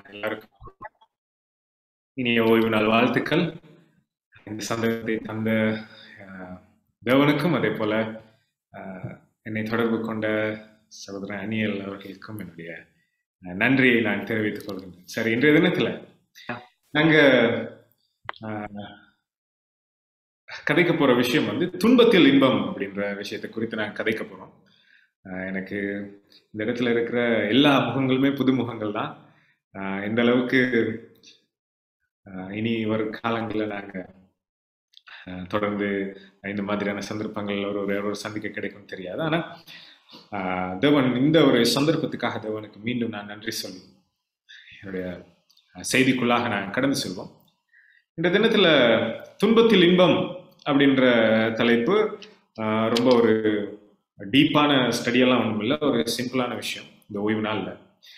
எல்லாருக்கும் இனிய ஓய்வு நாள் வாழ்த்துக்கள் இந்த சந்தர்ப்பத்தை தந்த அஹ், தேவனுக்கும் அதே போல அஹ், என்னை தொடர்பு கொண்ட சகோதரன் அனியல் அவர்களுக்கும் என்னுடைய அஹ், நன்றியை நான் தெரிவித்துக் கொள்கின்றேன் சரி இன்றைய தினத்துல நாங்க அஹ், கதைக்க போற விஷயம் வந்து துன்பத்தில் இன்பம் அப்படின்ற விஷயத்தை குறித்து நாங்க கதைக்க போறோம் அஹ், எனக்கு இந்த இடத்துல இருக்கிற எல்லா முகங்களுமே புது முகங்கள் தான் அஹ், எந்த அளவுக்கு அஹ், இனி வரும் காலங்களில் நாங்க அஹ், தொடர்ந்து இந்த மாதிரியான சந்தர்ப்பங்கள் ஒரு ஒரு ஒரு சந்திக்க கிடைக்கும் தெரியாது ஆனா ஆஹ், தேவன் இந்த ஒரு சந்தர்ப்பத்துக்காக தேவனுக்கு மீண்டும் நான் நன்றி சொல்லி என்னுடைய அஹ், செய்திக்குள்ளாக நான் கடந்து செல்வோம் இந்த தினத்துல துன்பத்தில் இன்பம் அப்படின்ற தலைப்பு ஆஹ், ரொம்ப ஒரு டீப்பான ஸ்டடியெல்லாம் ஒன்றும் இல்லை ஒரு சிம்பிளான விஷயம் இந்த ஓய்வு நாளில்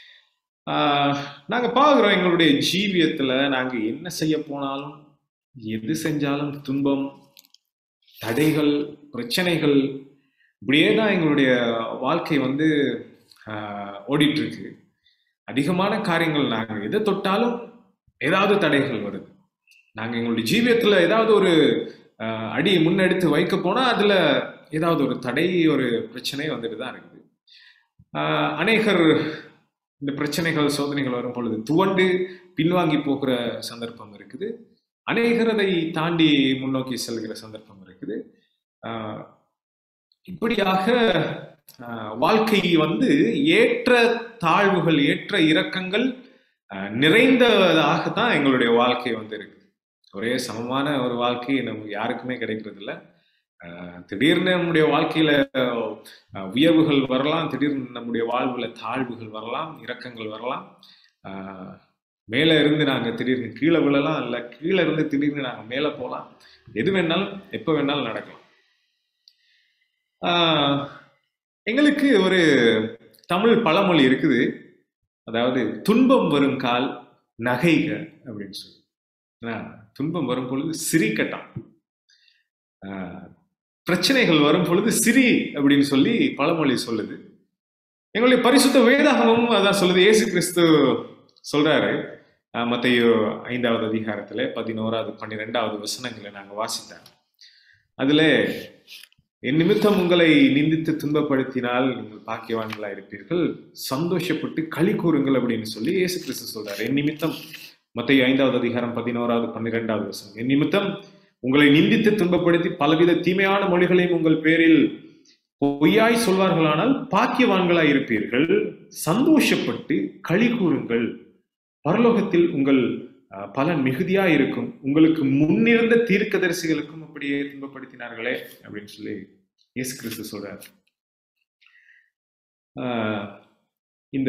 நாங்கள் பார்க்குறோம் எங்களுடைய ஜீவியத்தில் நாங்கள் என்ன செய்ய போனாலும் எது செஞ்சாலும் துன்பம் தடைகள் பிரச்சனைகள் இப்படியே தான் எங்களுடைய வாழ்க்கை வந்து ஆஹ், ஓடிட்டு இருக்கு அதிகமான காரியங்கள் நாங்கள் எதை தொட்டாலும் ஏதாவது தடைகள் வருது நாங்கள் எங்களுடைய ஜீவியத்தில் ஏதாவது ஒரு ஆஹ், அடி முன்னெடுத்து வைக்க போனால் அதில் ஏதாவது ஒரு தடை ஒரு பிரச்சனை வந்துட்டு தான் இருக்குது ஆஹ், அநேகர் இந்த பிரச்சனைகள் சோதனைகள் வரும் பொழுது துவண்டு பின்வாங்கி போகிற சந்தர்ப்பம் இருக்குது அநேகர் அதை தாண்டி முன்னோக்கி செல்கிற சந்தர்ப்பம் இருக்குது ஆஹ், இப்படியாக ஆஹ், வாழ்க்கை வந்து ஏற்ற தாழ்வுகள் ஏற்ற இறக்கங்கள் ஆஹ், நிறைந்ததாக தான் எங்களுடைய வாழ்க்கை வந்து இருக்குது ஒரே சமமான ஒரு வாழ்க்கை நமக்கு யாருக்குமே கிடைக்கிறது இல்ல ஆஹ், திடீர்னு நம்முடைய வாழ்க்கையில ஆஹ், உயர்வுகள் வரலாம் திடீர்னு நம்முடைய வாழ்வுல தாழ்வுகள் வரலாம் இறக்கங்கள் வரலாம் ஆஹ், மேலே இருந்து நாங்க திடீர்னு கீழே விழலாம் இல்ல கீழே இருந்து திடீர்னு நாங்க மேலே போகலாம் எது வேணாலும் எப்போ வேணாலும் நடக்கலாம் ஆஹ், எங்களுக்கு ஒரு தமிழ் பழமொழி இருக்குது அதாவது துன்பம் வரும் கால் நகைக அப்படின்னு சொல்லி ஆனா, துன்பம் வரும் பொழுது சிரிக்கட்டாம் ஆஹ், பிரச்சனைகள் வரும் பொழுது சிரி அப்படின்னு சொல்லி பழமொழி சொல்லுது எங்களுடைய பரிசுத்த வேதாகமும் அதான் சொல்லுது இயேசு கிறிஸ்து சொல்றாரு ஆஹ், மத்தேயு ஐந்தாவது அதிகாரத்துல பதினோராவது பன்னிரெண்டாவது வசனங்களை நாங்க வாசித்தோம் அதுல என் நிமித்தம் உங்களை நிந்தித்து துன்பப்படுத்தினால் நீங்கள் பாக்கியவான்களா இருப்பீர்கள் சந்தோஷப்பட்டு களி கூறுங்கள் அப்படின்னு சொல்லி இயேசு கிறிஸ்து சொல்றாரு என் நிமித்தம் மத்திய ஐந்தாவது அதிகாரம் பதினோராவது பன்னிரெண்டாவது வசனம் என் நிமித்தம் உங்களை நிந்தித்து துன்பப்படுத்தி பலவித தீமையான மொழிகளையும் உங்கள் பேரில் பொய்யாய் சொல்வார்களானால் பாக்கியவான்களாய் இருப்பீர்கள் சந்தோஷப்பட்டு களி கூறுங்கள் பரலோகத்தில் உங்கள் அஹ், பலன் மிகுதியா இருக்கும் உங்களுக்கு முன்னிருந்த தீர்க்கதரிசிகளுக்கும் அப்படியே துன்பப்படுத்தினார்களே அப்படின்னு சொல்லி இயேசு கிறிஸ்து சொல்றார் ஆஹ், இந்த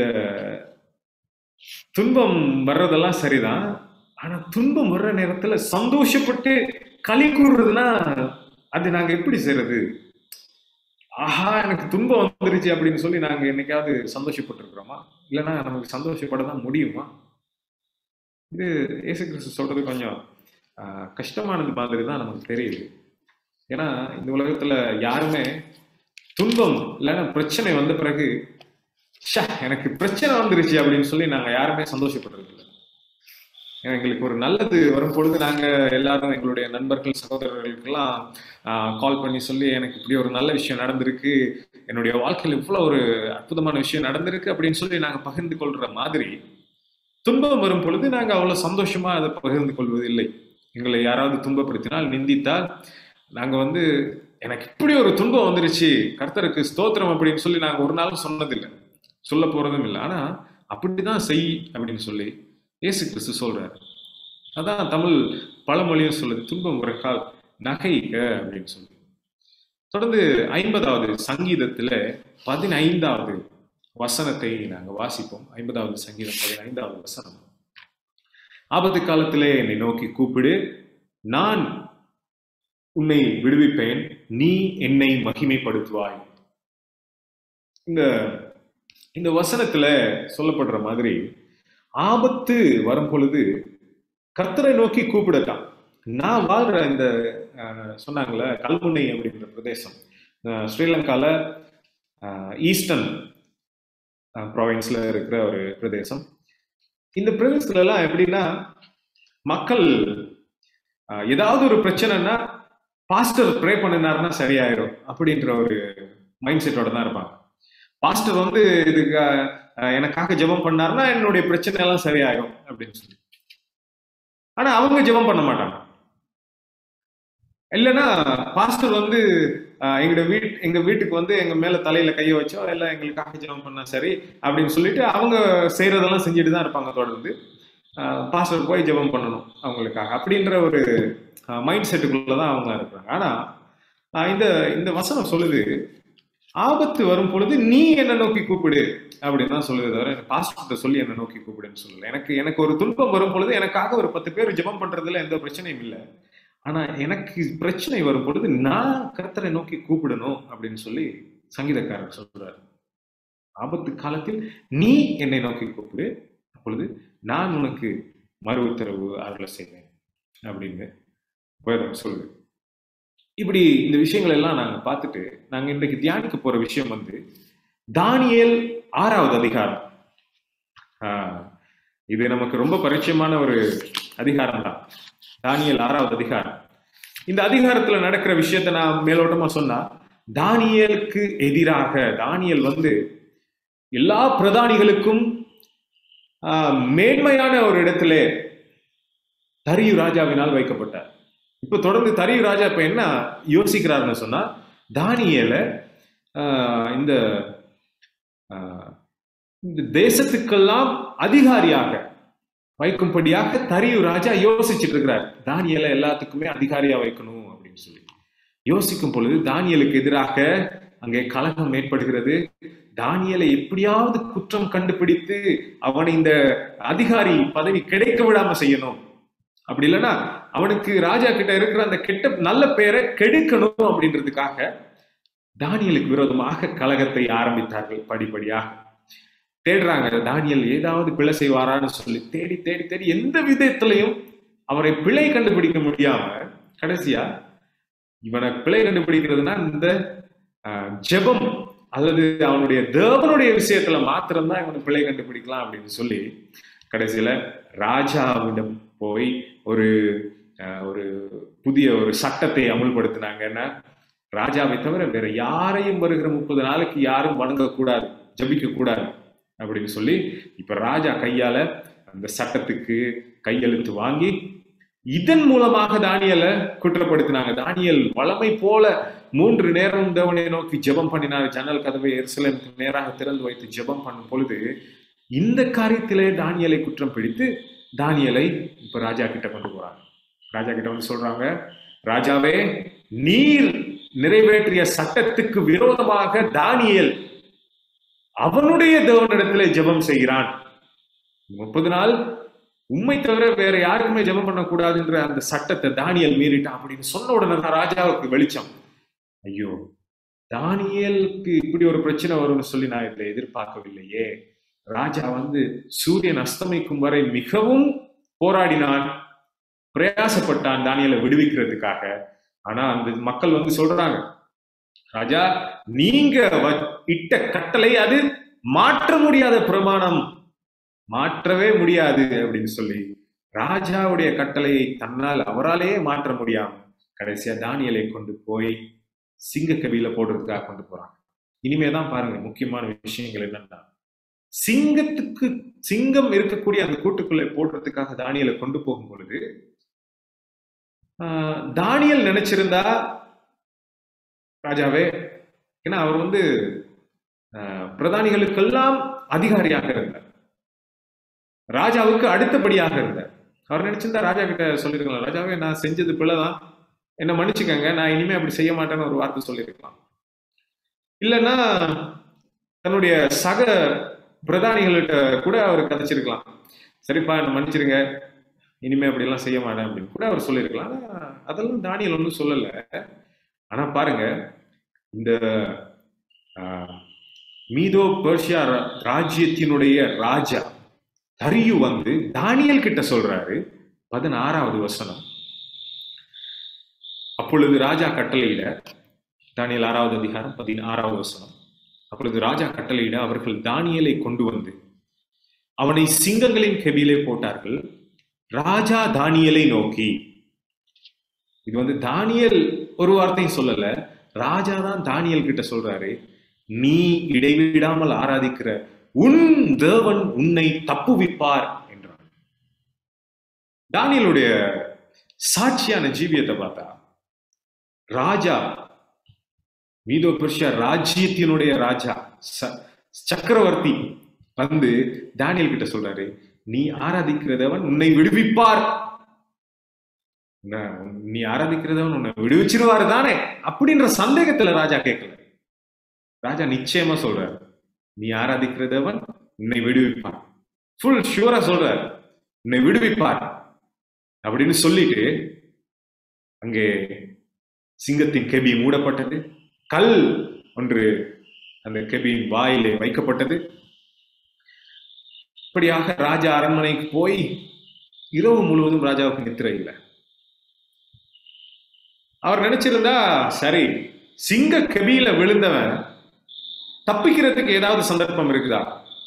துன்பம் வர்றதெல்லாம் சரிதான் ஆனா துன்பம் வர்ற நேரத்துல சந்தோஷப்பட்டு களி கூறுறதுன்னா அது நாங்க எப்படி செய்யறது ஆஹா எனக்கு துன்பம் வந்துருச்சு அப்படின்னு சொல்லி நாங்க என்னைக்காவது சந்தோஷப்பட்டிருக்கிறோமா இல்லைன்னா நமக்கு சந்தோஷப்பட தான் முடியுமா இது இயேசு கிறிஸ்து சொல்றது கொஞ்சம் ஆஹ், கஷ்டமானது மாதிரி தான் நமக்கு தெரியுது ஏன்னா இந்த உலகத்துல யாருமே துன்பம் இல்லைன்னா பிரச்சனை வந்த பிறகு ஷா எனக்கு பிரச்சனை வந்துருச்சு அப்படின்னு சொல்லி நாங்க யாருமே சந்தோஷப்படுறது இல்லை ஏன்னா எங்களுக்கு ஒரு நல்லது வரும் பொழுது நாங்க எல்லாரும் எங்களுடைய நண்பர்கள் சகோதரர்களுக்கெல்லாம் கால் பண்ணி சொல்லி எனக்கு இப்படி ஒரு நல்ல விஷயம் நடந்திருக்கு என்னுடைய வாழ்க்கையில் இவ்வளவு ஒரு அற்புதமான விஷயம் நடந்திருக்கு அப்படின்னு சொல்லி நாங்க பகிர்ந்து கொள்ற மாதிரி துன்பம் வரும் பொழுது நாங்க அவ்வளவு சந்தோஷமா அதை பகிர்ந்து கொள்வது இல்லை எங்களை யாராவது துன்பப்படுத்தினால் நிந்தித்தால் நாங்க வந்து எனக்கு இப்படி ஒரு துன்பம் வந்துருச்சு கர்த்தருக்கு ஸ்தோத்திரம் அப்படின்னு சொல்லி நாங்க ஒரு நாளும் சொன்னதில்லை சொல்ல போறதும் இல்லை ஆனா அப்படிதான் செய் அப்படின்னு சொல்லி இயேசு கிறிஸ்து சொல்றாரு அதான் தமிழ் பழமொழியும் சொல்லுது துன்பம் உரைக்கால் நகைக அப்படின்னு சொல்லி தொடர்ந்து ஐம்பதாவது சங்கீதத்துல பதினைந்தாவது வசனத்தை நாங்க வாசிப்போம் ஐம்பதாவது சங்கீதம் பதினைந்தாவது வசனம் ஆபத்து காலத்திலே என்னை நோக்கி கூப்பிடு நான் உன்னை விடுவிப்பேன் நீ என்னை மகிமைப்படுத்துவாய் இந்த இந்த வசனத்துல சொல்லப்படுற மாதிரி ஆபத்து வரும் பொழுது கர்த்தரை நோக்கி கூப்பிடட்டான் நான் வாழ்ற இந்த அஹ், சொன்னாங்கல்ல கல்முனை அப்படின்ற பிரதேசம் அஹ், ஸ்ரீலங்கால அஹ், ஈஸ்டர்ன் ப்ராவின்ஸ்ல இருக்கிற ஒரு பிரதேசம் இந்த பிரதேசத்துல எல்லாம் எப்படின்னா மக்கள் ஆஹ், ஏதாவது ஒரு பிரச்சனைனா பாஸ்டர் ப்ரே பண்ணினாருன்னா சரியாயிரும் அப்படின்ற ஒரு மைண்ட் செட்டோட தான் இருப்பாங்க பாஸ்டர் வந்து இதுக்கு ஆஹ், எனக்காக ஜெபம் பண்ணாருன்னா என்னுடைய பிரச்சனை எல்லாம் சரியாயிரும் அப்படின்னு சொல்லி ஆனா அவங்க ஜெபம் பண்ண மாட்டாங்க இல்லைன்னா பாஸ்டர் வந்து ஆஹ், எங்களோட வீட் எங்க வீட்டுக்கு வந்து எங்க மேல தலையில கைய வச்சோ எல்லாம் எங்களுக்காக ஜெபம் பண்ணா சரி அப்படின்னு சொல்லிட்டு அவங்க செய்யறதெல்லாம் செஞ்சுட்டு தான் இருப்பாங்க தொடர்ந்து பாஸ்டர் போய் ஜெபம் பண்ணணும் அவங்களுக்காக அப்படின்ற ஒரு மைண்ட் செட்டுக்குள்ள தான் அவங்க இருக்கிறாங்க ஆனா ஆஹ், இந்த இந்த வசனம் சொல்லுது ஆபத்து வரும் பொழுது நீ என்ன நோக்கி கூப்பிடு அப்படின்னு தான் சொல்லுது தவிர எனக்கு பாஸ்டர்கிட்ட சொல்லி என்ன நோக்கி கூப்பிடுன்னு சொல்லல எனக்கு எனக்கு ஒரு துன்பம் வரும் பொழுது எனக்காக ஒரு பத்து பேர் ஜெபம் பண்றதுல எந்த பிரச்சனையும் இல்லை ஆனா எனக்கு பிரச்சனை வரும் பொழுது நான் கர்த்தரை நோக்கி கூப்பிடணும் அப்படின்னு சொல்லி சங்கீதக்காரர் சொல்றாரு ஆபத்து காலத்தில் நீ என்னை நோக்கி கூப்பிடு அப்பொழுது நான் உனக்கு மறு உத்தரவு அருள செய்வேன் அப்படின்னு வேதம் சொல்லுது இப்படி இந்த விஷயங்கள் எல்லாம் நாங்க பார்த்துட்டு நாங்க இன்றைக்கு தியானிக்க போற விஷயம் வந்து தானியேல் ஆறாவது அதிகாரம் ஆஹ், இது நமக்கு ரொம்ப பரிச்சயமான ஒரு அதிகாரம் தான் தானியேல் ஆறாவது அதிகாரம் இந்த அதிகாரத்துல நடக்கிற விஷயத்த நான் மேலோட்டமா சொன்னா தானியேலுக்கு எதிராக தானியேல் வந்து எல்லா பிரதானிகளுக்கும் ஆஹ், மேன்மையான ஒரு இடத்திலே தரியு ராஜாவினால் வைக்கப்பட்டார் இப்ப தொடர்ந்து தரியு ராஜா இப்ப என்ன யோசிக்கிறாருன்னு சொன்னா தானியேல ஆஹ், இந்த ஆஹ், இந்த தேசத்துக்கெல்லாம் அதிகாரியாக வைக்கும்படியாக தரியு ராஜா யோசிச்சுட்டு இருக்கிறார் தானியலை எல்லாத்துக்குமே அதிகாரியா வைக்கணும் அப்படின்னு சொல்லி யோசிக்கும் பொழுது தானியலுக்கு எதிராக அங்கே கலகம் ஏற்படுகிறது தானியலை எப்படியாவது குற்றம் கண்டுபிடித்து அவனை இந்த அதிகாரி பதவி கிடைக்க விடாம செய்யணும் அப்படி இல்லைன்னா அவனுக்கு ராஜா கிட்ட இருக்கிற அந்த கெட்ட நல்ல பெயரை கெடுக்கணும் அப்படின்றதுக்காக தானியலுக்கு விரோதமாக கலகத்தை ஆரம்பித்தார்கள் படிப்படியாக தேடுறாங்க தானியல் ஏதாவது பிழை செய்வாரான்னு சொல்லி தேடி தேடி தேடி எந்த விதத்திலையும் அவரை பிழை கண்டுபிடிக்க முடியாம கடைசியா இவனை பிழை கண்டுபிடிக்கிறதுனா இந்த ஆஹ், ஜெபம் அல்லது அவனுடைய தேவனுடைய விஷயத்துல மாத்திரம்தான் இவனை பிழை கண்டுபிடிக்கலாம் அப்படின்னு சொல்லி கடைசியில ராஜாவிடம் போய் ஒரு ஆஹ், ஒரு புதிய ஒரு சட்டத்தை அமுல்படுத்தினாங்கன்னா ராஜாவை தவிர வேற யாரையும் வருகிற முப்பது நாளைக்கு யாரும் வணங்கக்கூடாது ஜபிக்க கூடாது அப்படின்னு சொல்லி இப்ப ராஜா கையால அந்த சட்டத்துக்கு கையெழுத்து வாங்கி இதன் மூலமாக தானியலை குற்றப்படுத்தினாங்க தானியல் வளமை போல மூன்று நேரம் தேவனை நோக்கி ஜெபம் பண்ணினார் ஜன்னல் கதவை எருசலேமுக்கு நேராக திறந்து வைத்து ஜெபம் பண்ணும் பொழுது இந்த காரியத்திலே தானியலை குற்றம் பிடித்து தானியலை இப்ப ராஜா கிட்ட கொண்டு போறாங்க ராஜா கிட்ட வந்து சொல்றாங்க ராஜாவே நீர் நிறைவேற்றிய சட்டத்துக்கு விரோதமாக தானியேல் அவனுடைய தேவனிடத்திலே ஜெபம் செய்கிறான் முப்பது நாள் உண்மை தவிர வேற யாருக்குமே ஜெபம் பண்ணக்கூடாதுன்ற அந்த சட்டத்தை தானியல் மீறிட்டான் அப்படின்னு சொன்ன உடனே தான் ராஜாவுக்கு வெளிச்சம் ஐயோ தானியலுக்கு இப்படி ஒரு பிரச்சனை வரும்னு சொல்லி நான் இதில் எதிர்பார்க்கவில்லையே ராஜா வந்து சூரியன் அஸ்தமிக்கும் வரை மிகவும் போராடினான் பிரயாசப்பட்டான் தானியலை விடுவிக்கிறதுக்காக ஆனா அந்த மக்கள் வந்து சொல்றாங்க ராஜா நீங்க வ- இட்ட கட்டளை அது மாற்ற முடியாத பிரமாணம் மாற்றவே முடியாது அப்படின்னு சொல்லி ராஜாவுடைய கட்டளையை தன்னால் அவராலேயே மாற்ற முடியாம கடைசியா தானியலை கொண்டு போய் சிங்கக்கவியில போடுறதுக்காக கொண்டு போறாங்க இனிமே தான் பாருங்க முக்கியமான விஷயங்கள் என்னன்னா சிங்கத்துக்கு சிங்கம் இருக்கக்கூடிய அந்த கூட்டுக்குள்ளே போடுறதுக்காக தானியலை கொண்டு போகும் பொழுது ஆஹ், தானியல் நினைச்சிருந்தா ராஜாவே ஏன்னா அவர் வந்து ஆஹ், பிரதானிகளுக்கெல்லாம் அதிகாரியாக இருந்தார் ராஜாவுக்கு அடுத்தபடியாக இருந்தார் அவர் நினைச்சிருந்தா ராஜா கிட்ட சொல்லிருக்கலாம் ராஜாவே நான் செஞ்சது பிள்ளைதான் என்ன மன்னிச்சுக்கங்க நான் இனிமே அப்படி செய்ய மாட்டேன்னு ஒரு வார்த்தை சொல்லியிருக்கலாம் இல்லைன்னா தன்னுடைய சக பிரதானிகள்கிட்ட கூட அவர் கதைச்சிருக்கலாம் சரிப்பா என்ன மன்னிச்சிருங்க இனிமே அப்படிலாம் செய்ய மாட்டேன் அப்படின்னு கூட அவர் சொல்லியிருக்கலாம் ஆனா அதெல்லாம் தானியல் ஒன்றும் சொல்லலை ஆனா பாருங்க இந்த ஆஹ், மீதோ பெர்ஷியா ரா- ராஜ்யத்தினுடைய ராஜா தரியு வந்து தானியல் கிட்ட சொல்றாரு பதினாறாவது வசனம் அப்பொழுது ராஜா கட்டளையிட தானியல் ஆறாவது அதிகாரம் பதினாறாவது வசனம் அப்பொழுது ராஜா கட்டளையிட அவர்கள் தானியலை கொண்டு வந்து அவனை சிங்கங்களின் கெபியிலே போட்டார்கள் ராஜா தானியலை நோக்கி இது வந்து தானியல் ஒரு வார்த்தையும் சொல்லல ராஜா தான் தானியல் கிட்ட சொல்றாரு நீ இடைவிடாமல் ஆராதிக்கிற உன் தேவன் உன்னை தப்புவிப்பார் என்றான் தானியலுடைய சாட்சியான ஜீவியத்தை பார்த்தா ராஜா மீதோ பெர்ஷியா ராஜ்யத்தினுடைய ராஜா ச- சக்கரவர்த்தி வந்து தானியல் கிட்ட சொல்றாரு நீ ஆராதிக்கிறதவன் உன்னை விடுவிப்பார் நான் நீ ஆராதிக்கிறதவன் உன்னை விடுவிச்சிருவாரு தானே அப்படின்ற சந்தேகத்துல ராஜா கேட்கல ராஜா நிச்சயமா சொல்றாரு நீ ஆராதிக்கிறதவன் உன்னை விடுவிப்பார் ஃபுல் ஷூரா சொல்றார் உன்னை விடுவிப்பார் அப்படின்னு சொல்லிட்டு அங்கே சிங்கத்தின் கெபி மூடப்பட்டது கல் ஒன்று அந்த கெபியின் வாயிலே வைக்கப்பட்டது இப்படியாக ராஜா அரண்மனைக்கு போய் இரவு முழுவதும் ராஜாவுக்கு நித்திரை இல்லை அவர் நினைச்சிருந்தா சரி சிங்க கெபியில விழுந்தவன் தப்பிக்கிறதுக்கு ஏதாவது சந்தர்ப்பம் இருக்குதா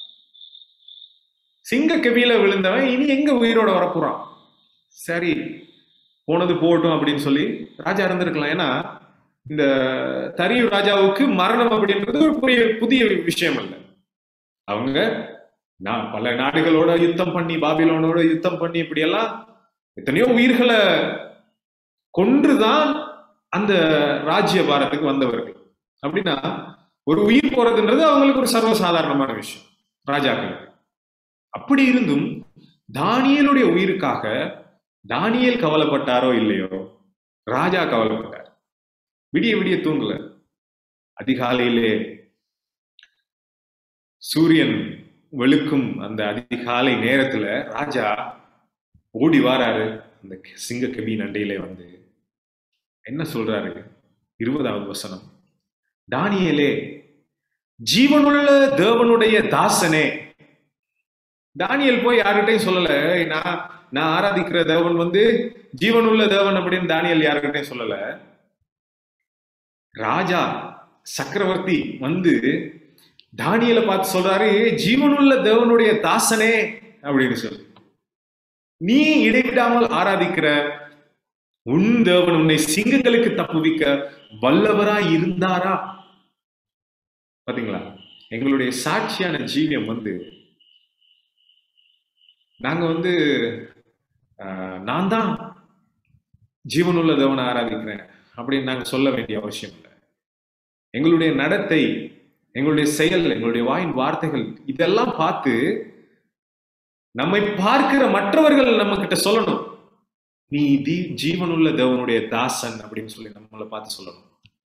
சிங்க கெபியில விழுந்தவன் இனி எங்க உயிரோட வரப்போறான் சரி போனது போகட்டும் அப்படின்னு சொல்லி ராஜா இருந்திருக்கலாம் ஏன்னா இந்த தரியு ராஜாவுக்கு மரணம் அப்படின்றது ஒரு புதிய புதிய விஷயம் அல்ல அவங்க நான் பல நாடுகளோட யுத்தம் பண்ணி பாபிலோனோட யுத்தம் பண்ணி இப்படியெல்லாம் எத்தனையோ உயிர்களை கொன்றுதான் அந்த ராஜ்ய பாரத்துக்கு வந்தவர்கள் அப்படின்னா ஒரு உயிர் போறதுன்றது அவங்களுக்கு ஒரு சர்வசாதாரணமான விஷயம் ராஜாக்களுக்கு அப்படி இருந்தும் தானியலுடைய உயிருக்காக தானியல் கவலைப்பட்டாரோ இல்லையோ ராஜா கவலைப்பட்டார் விடிய விடிய தூங்கல அதிகாலையிலே சூரியன் வெளுக்கும் அந்த அதிகாலை நேரத்துல ராஜா ஓடி வாராரு அந்த சிங்க கெபியின் அண்டையிலே வந்து என்ன சொல்றாரு இருபதாவது வசனம் தானியேலே ஜீவனுள்ள தேவனுடைய தாசனே தானியல் போய் யார்கிட்டையும் சொல்லல "ஏய், நான் நான் ஆராதிக்கிற தேவன் வந்து ஜீவனுள்ள தேவன் அப்படின்னு தானியல் யார்கிட்டையும் சொல்லல ராஜா சக்கரவர்த்தி வந்து தானியலை பார்த்து சொல்றாரு "ஏய், ஜீவனுள்ள தேவனுடைய தாசனே அப்படின்னு சொல்லி நீ இடைவிடாமல் ஆராதிக்கிற உன் தேவன் உன்னை சிங்கங்களுக்கு தப்புவிக்க வல்லவரா இருந்தாரா பாத்தீங்களா எங்களுடைய சாட்சியான ஜீவியம் வந்து நாங்க வந்து ஆஹ், நான் தான் ஜீவனுள்ள தேவனை ஆராதிக்கிறேன் அப்படின்னு நாங்க சொல்ல வேண்டிய அவசியம் இல்லை எங்களுடைய நடத்தை எங்களுடைய செயல் எங்களுடைய வாயின் வார்த்தைகள் இதெல்லாம் பார்த்து நம்மை பார்க்கிற மற்றவர்கள் நம்ம கிட்ட சொல்லணும் நீ தி ஜீவனுள்ள தேவனுடைய தாசன் அப்படின்னு சொல்லி நம்மளை பார்த்து சொல்லணும்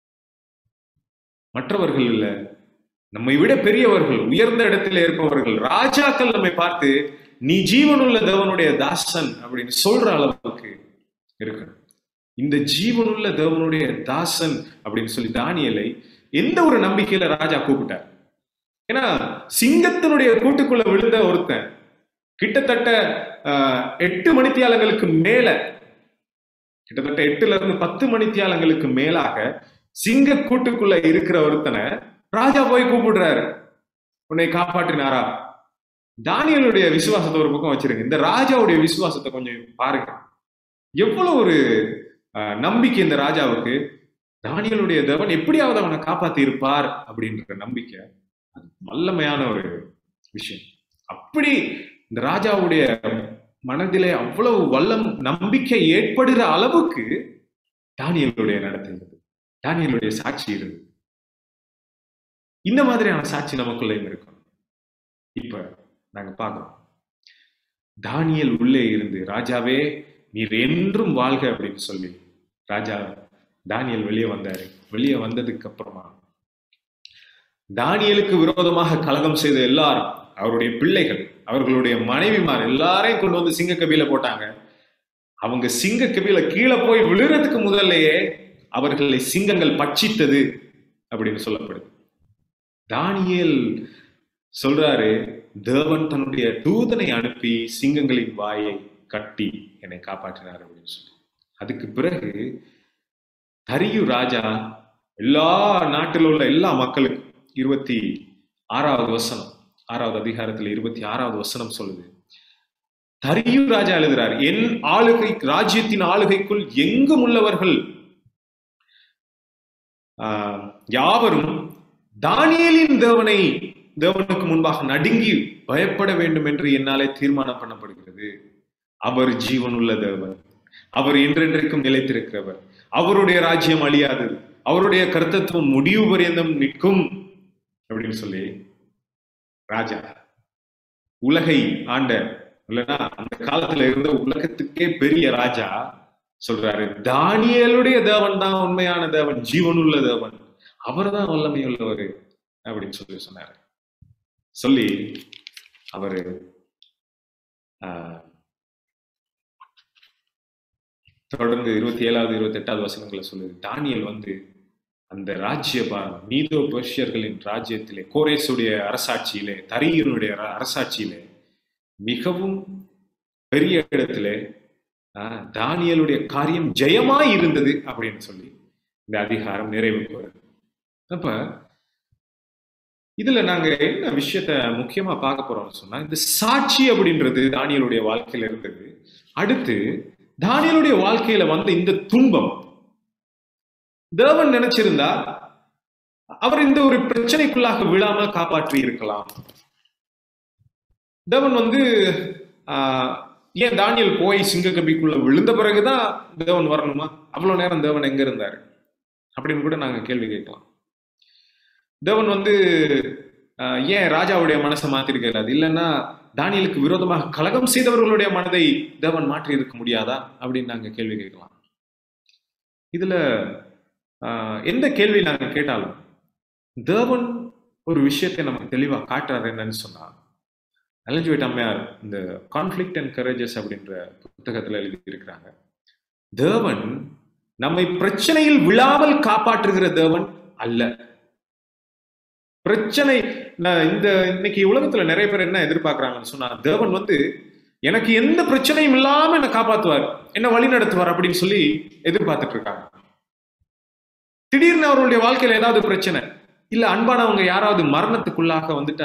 மற்றவர்கள் இல்ல நம்மை விட பெரியவர்கள் உயர்ந்த இடத்துல இருப்பவர்கள் ராஜாக்கள் நம்மை பார்த்து நீ ஜீவனுள்ள தேவனுடைய தாசன் அப்படின்னு சொல்ற அளவுக்கு இருக்கணும் இந்த ஜீவனுள்ள தேவனுடைய தாசன் அப்படின்னு சொல்லி தானியலை எந்த ஒரு நம்பிக்கையில ராஜா கூப்பிட்டார் ஏன்னா சிங்கத்தினுடைய கூட்டுக்குள்ள விழுந்த ஒருத்தன் கிட்டத்தட்ட ஆஹ், எட்டு மணித்தியாலங்களுக்கு மேல கிட்டத்தட்ட எட்டுல இருந்து பத்து மணித்தியாலங்களுக்கு மேலாக சிங்க கூட்டுக்குள்ள இருக்கிற ஒருத்தனை ராஜா போய் கூப்பிடுறாரு உன்னை காப்பாற்றினாரா தானியலுடைய விசுவாசத்தை ஒரு பக்கம் வச்சிருங்க இந்த ராஜாவுடைய விசுவாசத்தை கொஞ்சம் பாருங்க எவ்வளவு ஒரு ஆஹ், நம்பிக்கை இந்த ராஜாவுக்கு தானியலுடைய தேவன் எப்படியாவது அவனை காப்பாத்தி இருப்பார் அப்படின்ற நம்பிக்கை அது வல்லமையான ஒரு விஷயம் அப்படி இந்த ராஜாவுடைய மனதிலே அவ்வளவு வல்லம் நம்பிக்கை ஏற்படுகிற அளவுக்கு தானியலுடைய நடத்தை இருந்தது தானியலுடைய சாட்சி இருந்தது இந்த மாதிரியான சாட்சி நமக்குள்ளேயும் இருக்கணும் இப்ப நாங்க பார்க்கிறோம் தானியல் உள்ளே இருந்து ராஜாவே நீர் என்றும் வாழ்க அப்படின்னு சொல்லி ராஜா தானியல் வெளியே வந்தாரு வெளியே வந்ததுக்கு அப்புறமா தானியலுக்கு விரோதமாக கலகம் செய்த எல்லாரும் அவருடைய பிள்ளைகள் அவர்களுடைய மனைவிமார் எல்லாரையும் கொண்டு வந்து சிங்க கபில போட்டாங்க அவங்க சிங்க கபில கீழே போய் விழுறதுக்கு முதல்லயே அவர்களை சிங்கங்கள் பட்சித்தது அப்படின்னு சொல்லப்படுது தானியேல் சொல்றாரு தேவன் தன்னுடைய தூதனை அனுப்பி சிங்கங்களின் வாயை கட்டி என்னை காப்பாற்றினார் அப்படின்னு சொல்லி அதுக்கு பிறகு தரியு ராஜா எல்லா நாட்டில் உள்ள எல்லா மக்களுக்கும் இருபத்தி ஆறாவது வசனம் ஆறாவது அதிகாரத்துல இருபத்தி ஆறாவது வசனம் சொல்லுது தரியு ராஜா எழுதுறார் என் ஆளுகை ராஜ்யத்தின் ஆளுகைக்குள் எங்கும் உள்ளவர்கள் ஆஹ், யாவரும் தானியேலின் தேவனை தேவனுக்கு முன்பாக நடுங்கி பயப்பட வேண்டும் என்று என்னாலே தீர்மானம் பண்ணப்படுகிறது அவர் ஜீவனுள்ள தேவன் அவர் என்றென்றைக்கும் நிலைத்திருக்கிறவர் அவருடைய ராஜ்யம் அழியாதது அவருடைய கர்த்தத்துவம் முடிவு பரியந்தம் நிற்கும் அப்படின்னு சொல்லி ராஜா உலகை ஆண்ட இல்லைன்னா அந்த காலத்துல இருந்த உலகத்துக்கே பெரிய ராஜா சொல்றாரு தானியேலுடைய தேவன் தான் உண்மையான தேவன் ஜீவனுள்ள தேவன் அவர்தான் வல்லமை உள்ளவர் அப்படின்னு சொல்லி சொன்னாரு சொல்லி அவரு ஆஹ், தொடர்ந்து இருபத்தி ஏழாவது இருபத்தி எட்டாவது வசனங்களை சொல்லுது தானியல் வந்து அந்த ராஜ்ய பாரம் மீதோ பெர்ஷியர்களின் ராஜ்யத்திலே கோரேசுடைய அரசாட்சியிலே தரியனுடைய அர- அரசாட்சியிலே மிகவும் பெரிய இடத்திலே ஆஹ், தானியலுடைய காரியம் ஜெயமாய் இருந்தது அப்படின்னு சொல்லி இந்த அதிகாரம் நிறைவுக்கு வருது அப்ப இதுல நாங்க என்ன விஷயத்த முக்கியமா பார்க்க போறோம்னு சொன்னா இந்த சாட்சி அப்படின்றது தானியலுடைய வாழ்க்கையில இருந்தது அடுத்து தானியலுடைய வாழ்க்கையில வந்த இந்த துன்பம் தேவன் நினைச்சிருந்தா அவர் இந்த ஒரு பிரச்சனைக்குள்ளாக விழாமல் காப்பாற்றி இருக்கலாம் தேவன் வந்து ஆஹ், ஏன் தானியல் போய் சிங்கக்கபிக்குள்ள விழுந்த பிறகுதான் தேவன் வரணுமா அவ்வளவு நேரம் தேவன் எங்க இருந்தாரு அப்படின்னு கூட நாங்க கேள்வி கேட்கலாம் தேவன் வந்து ஆஹ், ஏன் ராஜாவுடைய மனசை மாத்திருக்கிறார் இல்லைன்னா தானியலுக்கு விரோதமாக கலகம் செய்தவர்களுடைய மனதை தேவன் மாற்றி இருக்க முடியாதா அப்படின்னு நாங்க கேள்வி கேட்கலாம் இதுல ஆஹ், எந்த கேள்வி நாங்க கேட்டாலும் தேவன் ஒரு விஷயத்தை நமக்கு தெளிவா காட்டுறாரு என்னன்னு சொன்னா அலஞ்சுவேட் அம்மையார் இந்த கான்ஃபிளிக்ட் அண்ட் கரேஜஸ் அப்படின்ற புத்தகத்துல எழுதி இருக்கிறாங்க தேவன் நம்மை பிரச்சனையில் விழாமல் காப்பாற்றுகிற தேவன் அல்ல பிரச்சனை நான் இந்த இன்னைக்கு உலகத்துல நிறைய பேர் என்ன எதிர்பார்க்கறாங்கன்னு சொன்னா தேவன் வந்து எனக்கு எந்த பிரச்சனையும் இல்லாம என்ன காப்பாத்துவார் என்ன வழி நடத்துவார் அப்படின்னு சொல்லி எதிர்பார்த்துட்டு இருக்காங்க திடீர்னு அவர்களுடைய வாழ்க்கையில ஏதாவது பிரச்சனை இல்ல அன்பானவங்க யாராவது மரணத்துக்குள்ளாக வந்துட்டா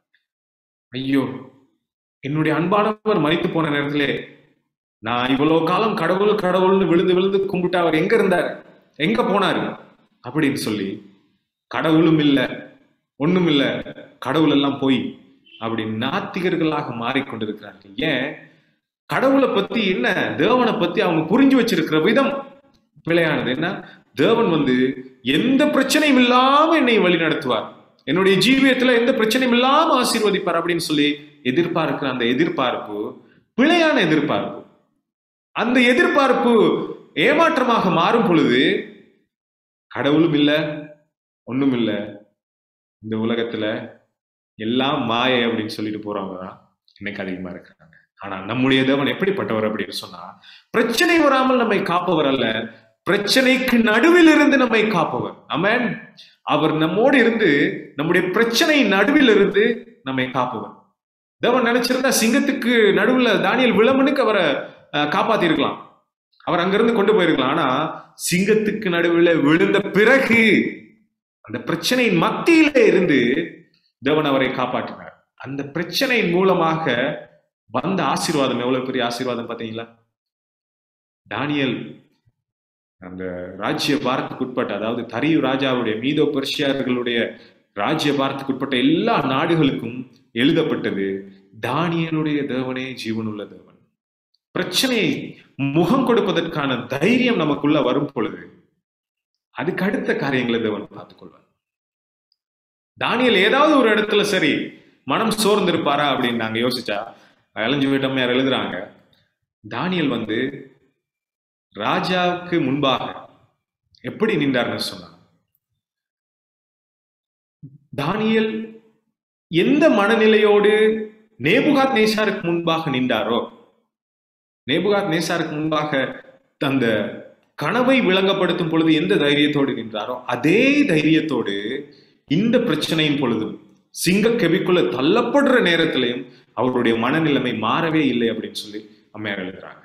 ஐயோ என்னுடைய அன்பானவர் மறித்து போன நேரத்திலே நான் இவ்வளவு காலம் கடவுள் கடவுள்னு விழுந்து விழுந்து கும்பிட்டு அவர் எங்க இருந்தார் எங்க போனாரு அப்படின்னு சொல்லி கடவுளும் இல்ல ஒண்ணும் இல்ல கடவுள் எல்லாம் போய் அப்படி நாத்திகர்களாக மாறிக்கொண்டிருக்கிறார்கள் ஏன் கடவுளை பத்தி என்ன தேவனை பத்தி அவங்க புரிஞ்சு வச்சிருக்கிற விதம் பிழையானது என்ன தேவன் வந்து எந்த பிரச்சனையும் இல்லாம என்னை வழி நடத்துவார் என்னுடைய ஜீவியத்துல எந்த பிரச்சனையும் இல்லாம ஆசீர்வதிப்பார் அப்படின்னு சொல்லி எதிர்பார்க்கிற அந்த எதிர்பார்ப்பு பிழையான எதிர்பார்ப்பு அந்த எதிர்பார்ப்பு ஏமாற்றமாக மாறும் பொழுது கடவுளும் இல்ல ஒண்ணும் இல்ல இந்த உலகத்துல எல்லாம் மாயை அப்படின்னு சொல்லிட்டு போறவங்க தான் இன்னைக்கு அதிகமா இருக்கிறாங்க ஆனா நம்முடைய தேவன் எப்படிப்பட்டவர் அப்படின்னு சொன்னா பிரச்சனை வராமல் நம்மை காப்பவர் அல்ல பிரச்சனைக்கு நடுவில் இருந்து நம்மை காப்பவர் அமேன் அவர் நம்மோடு இருந்து நம்முடைய பிரச்சனை நடுவில் இருந்து நம்மை காப்பவர் தேவன் நினைச்சிருந்தா சிங்கத்துக்கு நடுவுல தானியல் விளம்பனுக்கு அவரை அஹ், காப்பாத்தி இருக்கலாம் அவர் அங்கிருந்து கொண்டு போயிருக்கலாம் ஆனா சிங்கத்துக்கு நடுவில் விழுந்த பிறகு அந்த பிரச்சனையின் மத்தியிலே இருந்து தேவன் அவரை காப்பாற்றினார் அந்த பிரச்சனையின் மூலமாக வந்த ஆசீர்வாதம் எவ்வளவு பெரிய ஆசீர்வாதம் பாத்தீங்களா தானியல் அந்த ராஜ்ய பாரத்துக்கு உட்பட்ட அதாவது தரியு ராஜாவுடைய மீதோ பெர்ஷியர்களுடைய ராஜ்ய பாரத்துக்கு உட்பட்ட எல்லா நாடுகளுக்கும் எழுதப்பட்டது தானியனுடைய தேவனே ஜீவனுள்ள தேவன் பிரச்சனையை முகம் கொடுப்பதற்கான தைரியம் நமக்குள்ள வரும் பொழுது அதுக்கு அடுத்த காரியங்களை தேவன் பார்த்துக்கொள்வார் தானியல் ஏதாவது ஒரு இடத்துல சரி மனம் சோர்ந்திருப்பாரா அப்படின்னு நாங்க யோசிச்சா அலைஞ்சு வீட்டம்மையார் எழுதுறாங்க தானியல் வந்து ராஜாவுக்கு முன்பாக எப்படி நின்றார்னு சொன்னாங்க தானியல் எந்த மனநிலையோடு நேபுகாத் நேசாருக்கு முன்பாக நின்றாரோ நேபுகாத் நேசாருக்கு முன்பாக அந்த கனவை விளங்கப்படுத்தும் பொழுது எந்த தைரியத்தோடு நின்றாரோ அதே தைரியத்தோடு இந்த பிரச்சனையின் பொழுதும் சிங்க கெபிக்குள்ள தள்ளப்படுற நேரத்திலையும் அவருடைய மனநிலைமை மாறவே இல்லை அப்படின்னு சொல்லி அம்மையார் எழுதுறாங்க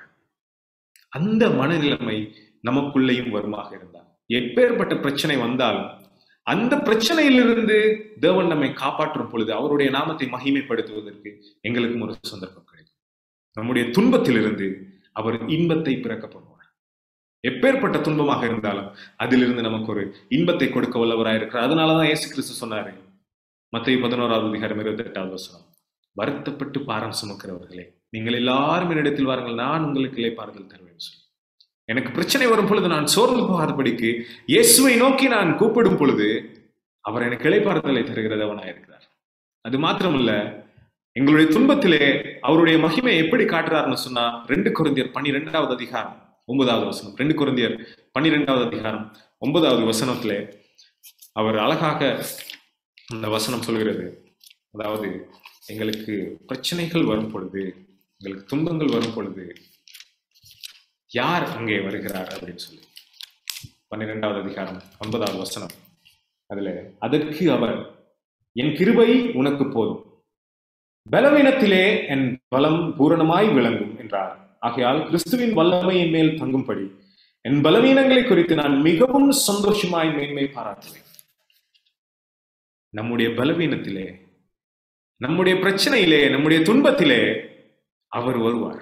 அந்த மனநிலைமை நமக்குள்ளேயும் வருமாக இருந்தால் எப்பேற்பட்ட பிரச்சனை வந்தாலும் அந்த பிரச்சனையிலிருந்து தேவன் நம்மை காப்பாற்றும் பொழுது அவருடைய நாமத்தை மகிமைப்படுத்துவதற்கு எங்களுக்கும் ஒரு சந்தர்ப்பம் கிடைக்கும் நம்முடைய துன்பத்திலிருந்து அவர் இன்பத்தை பிறக்க பண்ணுவார் எப்பேற்பட்ட துன்பமாக இருந்தாலும் அதிலிருந்து நமக்கு ஒரு இன்பத்தை கொடுக்க வல்லவராக இருக்கிறார் அதனாலதான் இயேசு கிறிஸ்து சொன்னாரு மத்திய பதினோராவது அதிகாரம் இருபத்தி எட்டாவது வசனம் வருத்தப்பட்டு பாரம் சுமக்கிறவர்களே நீங்கள் எல்லாரும் என்னிடத்தில் வாருங்கள் நான் உங்களுக்கு இலைப்பாறுதல் தருவேன் சொல்லி எனக்கு பிரச்சனை வரும் பொழுது நான் சோர்ந்து போகாதபடிக்கு இயேசுவை நோக்கி நான் கூப்பிடும் பொழுது அவர் எனக்கு இலைப்பாறுதலை தருகிறதவனாக இருக்கிறார் அது மாத்திரமல்ல எங்களுடைய துன்பத்திலே அவருடைய மகிமை எப்படி காட்டுறாருன்னு சொன்னா ரெண்டு குருந்தியர் பன்னிரெண்டாவது அதிகாரம் ஒன்பதாவது வசனம் ரெண்டு குருந்தியர் பன்னிரெண்டாவது அதிகாரம் ஒன்பதாவது வசனத்திலே அவர் அழகாக அந்த வசனம் சொல்கிறது அதாவது எங்களுக்கு பிரச்சனைகள் வரும் பொழுது எங்களுக்கு துன்பங்கள் வரும் பொழுது யார் அங்கே வருகிறார் அப்படின்னு சொல்லி பன்னிரெண்டாவது அதிகாரம் ஒன்பதாவது வசனம் அதுல அதற்கு அவர் என் கிருபை உனக்கு போதும் பலவீனத்திலே என் பலம் பூரணமாய் விளங்கும் என்றார் ஆகையால் கிறிஸ்துவின் வல்லமை என் மேல் தங்கும்படி என் பலவீனங்களை குறித்து நான் மிகவும் சந்தோஷமாய் மேன்மை பாராட்டுவேன் நம்முடைய பலவீனத்திலே நம்முடைய பிரச்சனையிலே நம்முடைய துன்பத்திலே அவர் வருவார்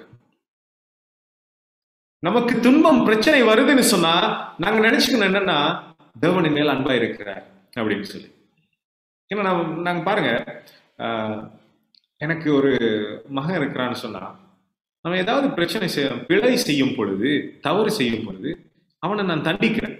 நமக்கு துன்பம் பிரச்சனை வருதுன்னு சொன்னா நாங்க நினைச்சுக்கணும் என்னன்னா தேவனின் மேல் அன்பா இருக்கிறார் அப்படின்னு சொல்லி ஏன்னா நான் நாங்க பாருங்க ஆஹ், எனக்கு ஒரு மகன் இருக்கிறான்னு சொன்னா நம்ம ஏதாவது பிரச்சனை செய்ய பிழை செய்யும் பொழுது தவறு செய்யும் பொழுது அவனை நான் தண்டிக்கிறேன்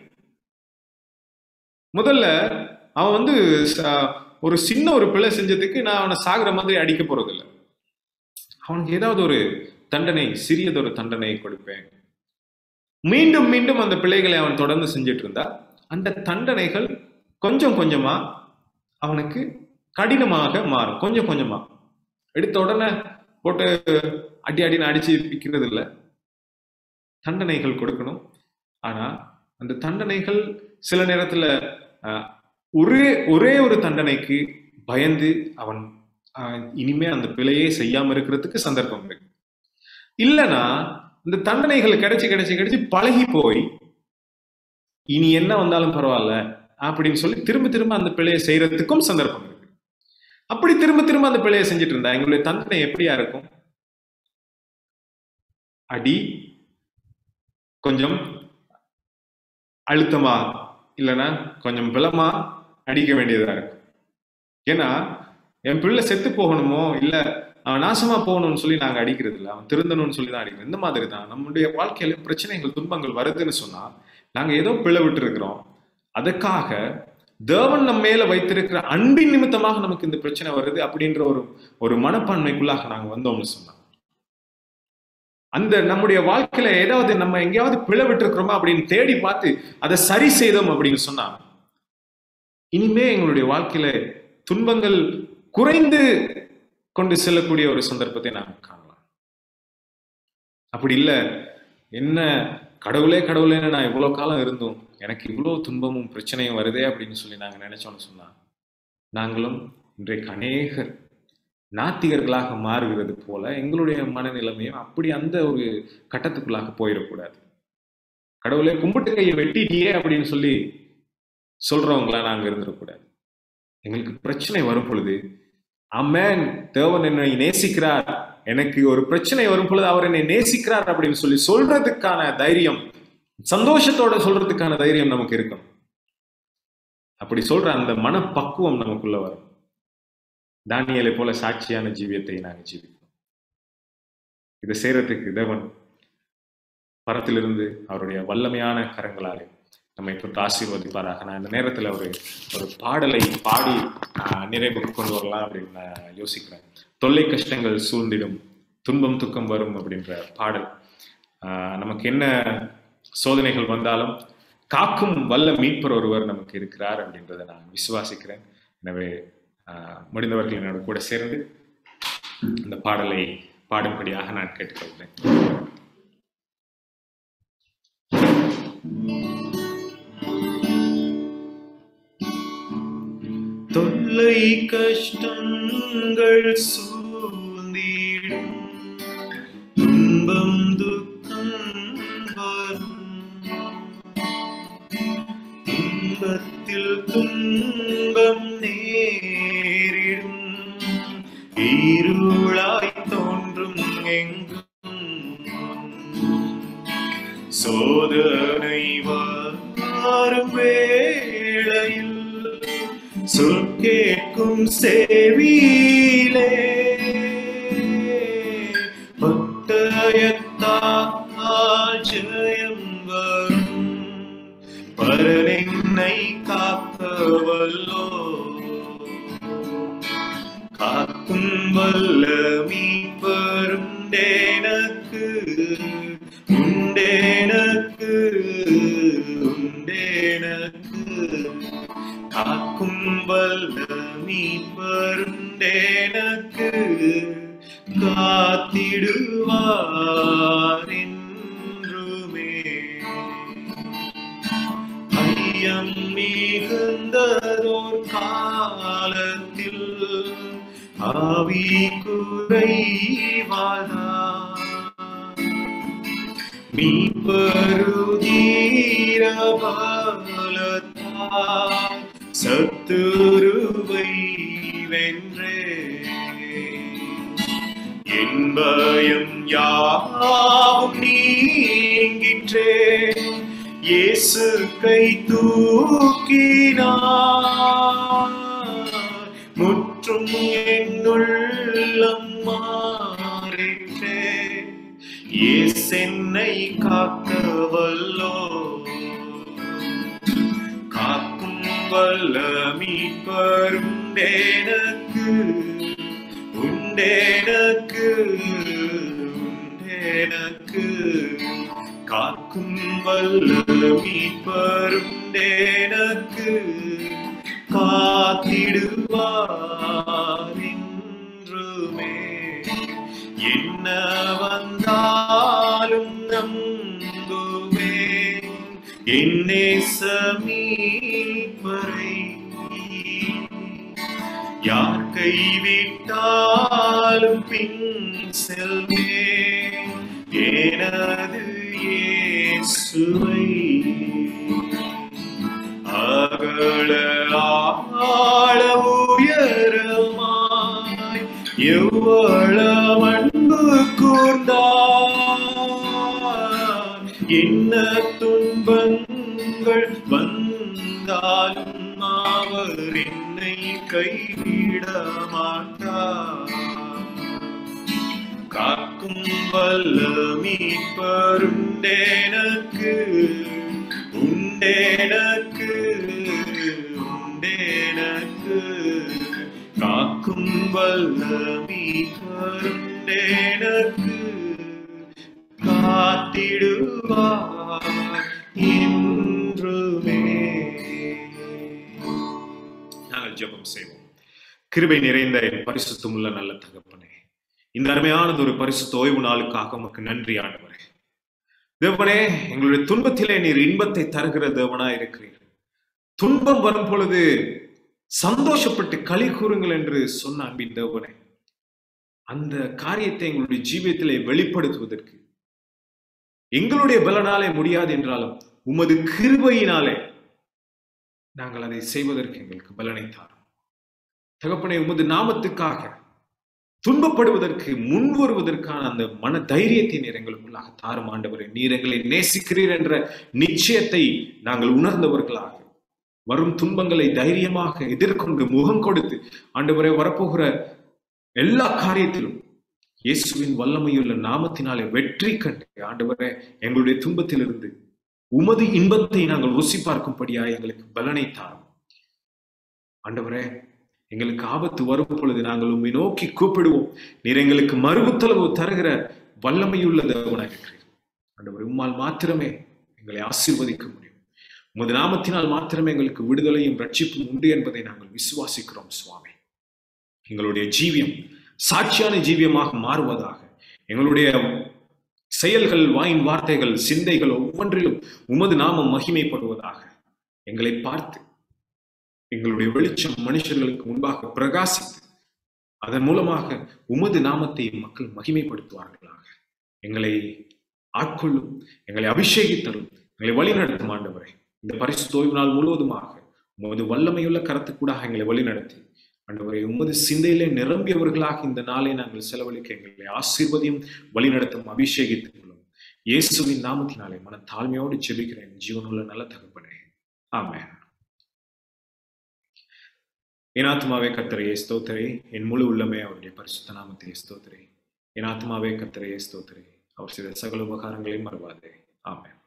முதல்ல அவன் வந்து ச- ஒரு சின்ன ஒரு பிழை செஞ்சதுக்கு நான் அவனை சாகுற மாதிரி அடிக்க போறதில்லை அவனுக்கு ஏதாவது ஒரு தண்டனை சிறியதொரு தண்டனை கொடுப்பேன் மீண்டும் மீண்டும் அந்த பிழைகளை அவன் தொடர்ந்து செஞ்சுட்டு இருந்தா அந்த தண்டனைகள் கொஞ்சம் கொஞ்சமா அவனுக்கு கடினமாக மாறும் கொஞ்சம் கொஞ்சமா எடுத்த உடனே போட்டு அடி அடின்னு அடிச்சு பிக்கிறது இல்லை தண்டனைகள் கொடுக்கணும் ஆனா அந்த தண்டனைகள் சில நேரத்துல ஆஹ், ஒரே ஒரே ஒரு தண்டனைக்கு பயந்து அவன் ஆஹ், இனிமே அந்த பிழையே செய்யாம இருக்கிறதுக்கு சந்தர்ப்பம் இருக்கு இல்லைன்னா இந்த தண்டனைகள் கிடைச்சு கிடைச்சு கிடைச்சு பழகி போய் இனி என்ன வந்தாலும் பரவாயில்ல அப்படின்னு சொல்லி திரும்ப திரும்ப அந்த பிழையை செய்யறதுக்கும் சந்தர்ப்பம் இருக்கு அப்படி திரும்ப திரும்ப அந்த பிழையை செஞ்சுட்டு இருந்தா எங்களுடைய தண்டனை எப்படியா இருக்கும் அடி கொஞ்சம் அழுத்தமா இல்லைன்னா கொஞ்சம் பலமா அடிக்க வேண்டியதா இருக்கும் ஏன்னா என் பிள்ளை செத்து போகணுமோ இல்ல அவன் நாசமா போகணும்னு சொல்லி நாங்க அடிக்கிறது இல்லை அவன் திருந்தணும்னு சொல்லி தான் அடிக்கிறோம் இந்த மாதிரி தான் நம்முடைய வாழ்க்கையில பிரச்சனைகள் துன்பங்கள் வருதுன்னு சொன்னா நாங்க ஏதோ பிழை விட்டு இருக்கிறோம் அதுக்காக தேவன் நம்ம மேல வைத்திருக்கிற அன்பின் நிமித்தமாக நமக்கு இந்த பிரச்சனை வருது அப்படின்ற ஒரு ஒரு மனப்பான்மைக்குள்ளாக நாங்க வந்தோம்னு சொன்னா அந்த நம்முடைய வாழ்க்கையில ஏதாவது நம்ம எங்கேயாவது பிழை விட்டு இருக்கிறோமா அப்படின்னு தேடி பார்த்து அதை சரி செய்தோம் அப்படின்னு சொன்னா இனிமே எங்களுடைய வாழ்க்கையில துன்பங்கள் குறைந்து கொண்டு செல்லக்கூடிய ஒரு சந்தர்ப்பத்தை நாங்கள் காணலாம் அப்படி இல்லை என்ன கடவுளே கடவுளேன்னு நான் இவ்வளோ காலம் இருந்தோம் எனக்கு இவ்வளோ துன்பமும் பிரச்சனையும் வருதே அப்படின்னு சொல்லி நாங்கள் நினைச்சோம்னு சொன்னா நாங்களும் இன்றைக்கு அநேகர் நாத்திகர்களாக மாறுகிறது போல எங்களுடைய மனநிலைமையும் அப்படி அந்த ஒரு கட்டத்துக்குள்ளாக போயிடக்கூடாது கடவுளே கும்பிட்டு கையை வெட்டிட்டியே அப்படின்னு சொல்லி சொல்றவங்களா நாங்க இருந்துடக்கூடாது எங்களுக்கு பிரச்சனை வரும் பொழுது அம்மேன் தேவன் என்னை நேசிக்கிறார் எனக்கு ஒரு பிரச்சனை வரும் பொழுது அவர் என்னை நேசிக்கிறார் அப்படின்னு சொல்லி சொல்றதுக்கான தைரியம் சந்தோஷத்தோட சொல்றதுக்கான தைரியம் நமக்கு இருக்கும் அப்படி சொல்ற அந்த மனப்பக்குவம் நமக்குள்ள வரும் தானியலை போல சாட்சியான ஜீவியத்தை நாங்கள் ஜீவிப்போம் இதை செய்யறதுக்கு தேவன் பரத்திலிருந்து அவருடைய வல்லமையான கரங்களாலே நம்மை கொண்டு ஆசீர்வதிப்பாராக நான் இந்த நேரத்துல ஒரு ஒரு பாடலை பாடி ஆஹ், நிறைவுக்கு கொண்டு வரலாம் அப்படின்னு நான் யோசிக்கிறேன் தொல்லை கஷ்டங்கள் சூழ்ந்திடும் துன்பம் துக்கம் வரும் அப்படின்ற பாடல் ஆஹ், நமக்கு என்ன சோதனைகள் வந்தாலும் காக்கும் வல்ல மீட்பர் ஒருவர் நமக்கு இருக்கிறார் அப்படின்றத நான் விசுவாசிக்கிறேன் எனவே ஆஹ், முடிந்தவர்கள் என்னோட கூட சேர்ந்து இந்த பாடலை பாடும்படியாக நான் கேட்டுக்கொள்கிறேன் தொல்லை கஷ்டங்கள் சூழ்ந்திடும் துன்பம் துக்கம் வரும் துன்பத்தில் துன்ப இருளாய் தோன்றும் எங்கும் சோதனை வரும் வேளையில் சொல் கேட்கும் செவியிலே பட்டயத்தால் ஜெயம் வரும் பரனென்னை காக்கவல்லோ காக்கும் வல்ல மீட்பரும் உண்டேனக்கு உண்டேனக்கு உண்டேனக்கு காக்கும் வல்ல மீட்பரும் உண்டேனக்கு காத்திடுவார் என்றுமே ஐயம் மிகுந்ததோர் காலத்தில் ஆவி குறைவாதா மீப்பருதீரபாலத்தால் சத்துருவை வென்றே என் பயம் யாவும் நீங்கிற்றே இயேசு கை தூக்கினார் முற்றும் என்னுள்ளம் மாறிற்றே இயேசென்னை காக்க வல்லோ காக்கும் வல்ல மீட்பருண்டேனக்கு உண்டேனக்கு உண்டேனக்கு காக்கும் வல்ல மீட்பருண்டேனக்கு காத்திடுவார் என்றுமே என்ன வந்தாலும் நம்புவேன் என்னே சமீபரை யார் கைவிட்டாலும் பின் செல்வேன் எனது இயேசுவை அகல ஆழ உயரமாய் எவ்வளவு அன்பு கூர்ந்தார் என்ன துன்பங்கள் வந்தாலும் அவர் என்னை கைவிட மாட்டார் காக்கும் வல்ல மீட்பருண்டேனக்கு உண்டேனக்கு உண்டேனக்கு காக்கும் வல்ல மீட்பருண்டேனக்கு காத்திடுவார் என்றுமே நாங்கள் ஜெபம் செய்வோம் கிருபை நிறைந்த என் பரிசுத்தமுள்ள நல்ல தகப்பனே இந்த அருமையானது ஒரு பரிசுத்த ஓய்வு நாளுக்காக உமக்கு நன்றி ஆண்டவரே தேவனே எங்களுடைய துன்பத்திலே நீர் இன்பத்தை தருகிற தேவனா இருக்கிறீர் துன்பம் வரும் பொழுது சந்தோஷப்பட்டு களி கூறுங்கள் என்று சொன்ன அன்பின் தேவனே அந்த காரியத்தை எங்களுடைய ஜீவியத்திலே வெளிப்படுத்துவதற்கு எங்களுடைய பலனாலே முடியாது என்றாலும் உமது கிருபையினாலே நாங்கள் அதை செய்வதற்கு எங்களுக்கு பலனை தாரும் தகப்பனே உமது நாமத்துக்காக துன்பப்படுவதற்கு முன் வருவதற்கான அந்த மன தைரியத்தை நீர் எங்களுக்குள்ளாக தாரும் ஆண்டவரே நீர் எங்களை நேசிக்கிறீர் என்ற நிச்சயத்தை நாங்கள் உணர்ந்தவர்களாக வரும் துன்பங்களை தைரியமாக எதிர்கொண்டு முகம் கொடுத்து ஆண்டவரே வரப்போகிற எல்லா காரியத்திலும் இயேசுவின் வல்லமையுள்ள நாமத்தினாலே வெற்றி கண்டு ஆண்டவரே எங்களுடைய துன்பத்திலிருந்து உமது இன்பத்தை நாங்கள் ருசி பார்க்கும்படியா எங்களுக்கு பலனை தாரும் ஆண்டவரே எங்களுக்கு ஆபத்து வரும் பொழுது நாங்கள் உம்மை நோக்கி கூப்பிடுவோம் நீர் எங்களுக்கு மறுபுத்தளவு தருகிற வல்லமையுள்ள தேவனாக இருக்கிறீர் ஆண்டவர் உம்மால் மாத்திரமே எங்களை ஆசீர்வதிக்க முடியும் உமது நாமத்தினால் மாத்திரமே எங்களுக்கு விடுதலையும் ரட்சிப்பும் உண்டு என்பதை நாங்கள் விசுவாசிக்கிறோம் சுவாமி எங்களுடைய ஜீவியம் சாட்சியான ஜீவியமாக மாறுவதாக எங்களுடைய செயல்கள் வாயின் வார்த்தைகள் சிந்தைகள் ஒவ்வொன்றிலும் உமது நாமம் மகிமைப்படுவதாக எங்களை பார்த்து எங்களுடைய வெளிச்சம் மனுஷர்களுக்கு முன்பாக பிரகாசித்து அதன் மூலமாக உமது நாமத்தை மக்கள் மகிமைப்படுத்துவார்களாக எங்களை ஆட்கொள்ளும் எங்களை அபிஷேகித்தரும் எங்களை வழிநடத்தும் ஆண்டவரே இந்த பரிசு தோய்வு நாள் முழுவதுமாக உமது வல்லமையுள்ள கரத்துக்கூடாக எங்களை வழிநடத்தி ஆண்டவரே உமது சிந்தையிலே நிரம்பியவர்களாக இந்த நாளை நாங்கள் செலவழிக்க எங்களை ஆசீர்வதியும் வழிநடத்தும் அபிஷேகித்துக் கொள்ளும் இயேசுவின் நாமத்தினாலே மன தாழ்மையோடு ஜெபிக்கிறேன் ஜீவனுள்ள நல்ல தகப்பனே ஆமென் என் ஆத்மாவே கத்தரையே ஸ்தோத்திரே என் முழு உள்ளமே அவருடைய பரிசுத்த நாமத்தை ஸ்தோத்திரே என் ஆத்மாவே கத்தரையே ஸ்தோத்திரே அவர் செய்த சகல உபகாரங்களையும் மறவாதே ஆமென்